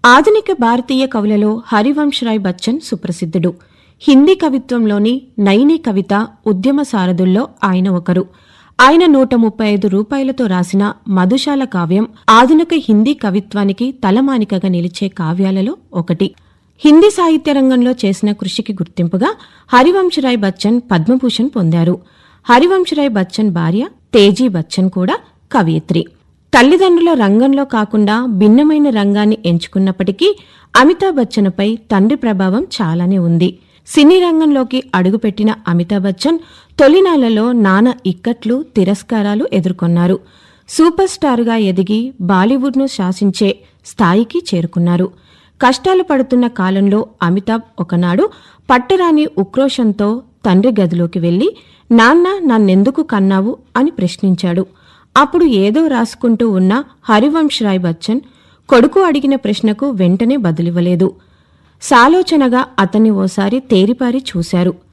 ఆధునిక భారతీయ కవులలో హరివంశరాయ్ బచ్చన్ సుప్రసిద్ధుడు హిందీ కవిత్వంలోని నైని కవిత ఉద్యమ సారథుల్లో ఆయన ఒకరు ఆయన నూట ముప్పై ఐదు రూపాయలతో రాసిన మధుశాల కావ్యం ఆధునిక హిందీ కవిత్వానికి తలమానికగా నిలిచే కావ్యాలలో ఒకటి హిందీ సాహిత్య రంగంలో చేసిన కృషికి గుర్తింపుగా హరివంశరాయ్ బచ్చన్ పద్మభూషణ్ పొందారు హరివంశరాయ్ బచ్చన్ భార్య తేజీ బచ్చన్ కూడా కవయిత్రి తల్లిదండ్రుల రంగంలో కాకుండా భిన్నమైన రంగాన్ని ఎంచుకున్నప్పటికీ అమితాబ్ బచ్చన్పై తండ్రి ప్రభావం చాలానే ఉంది సినీ రంగంలోకి అడుగుపెట్టిన అమితాబ్ బచ్చన్ తొలినాళ్లలో నానా ఇక్కట్లు తిరస్కారాలు ఎదుర్కొన్నారు సూపర్ స్టార్గా ఎదిగి బాలీవుడ్ను శాసించే స్థాయికి చేరుకున్నారు కష్టాలు పడుతున్న కాలంలో అమితాబ్ ఒకనాడు పట్టరాని ఉక్రోషంతో తండ్రి గదిలోకి వెళ్లి నాన్న నన్నెందుకు కన్నావు అని ప్రశ్నించాడు అప్పుడు ఏదో రాసుకుంటూ ఉన్న హరివంశరాయ్ బచ్చన్ కొడుకు అడిగిన ప్రశ్నకు వెంటనే బదులివ్వలేదు సాలోచనగా అతన్ని ఓసారి తేరిపారి చూశారు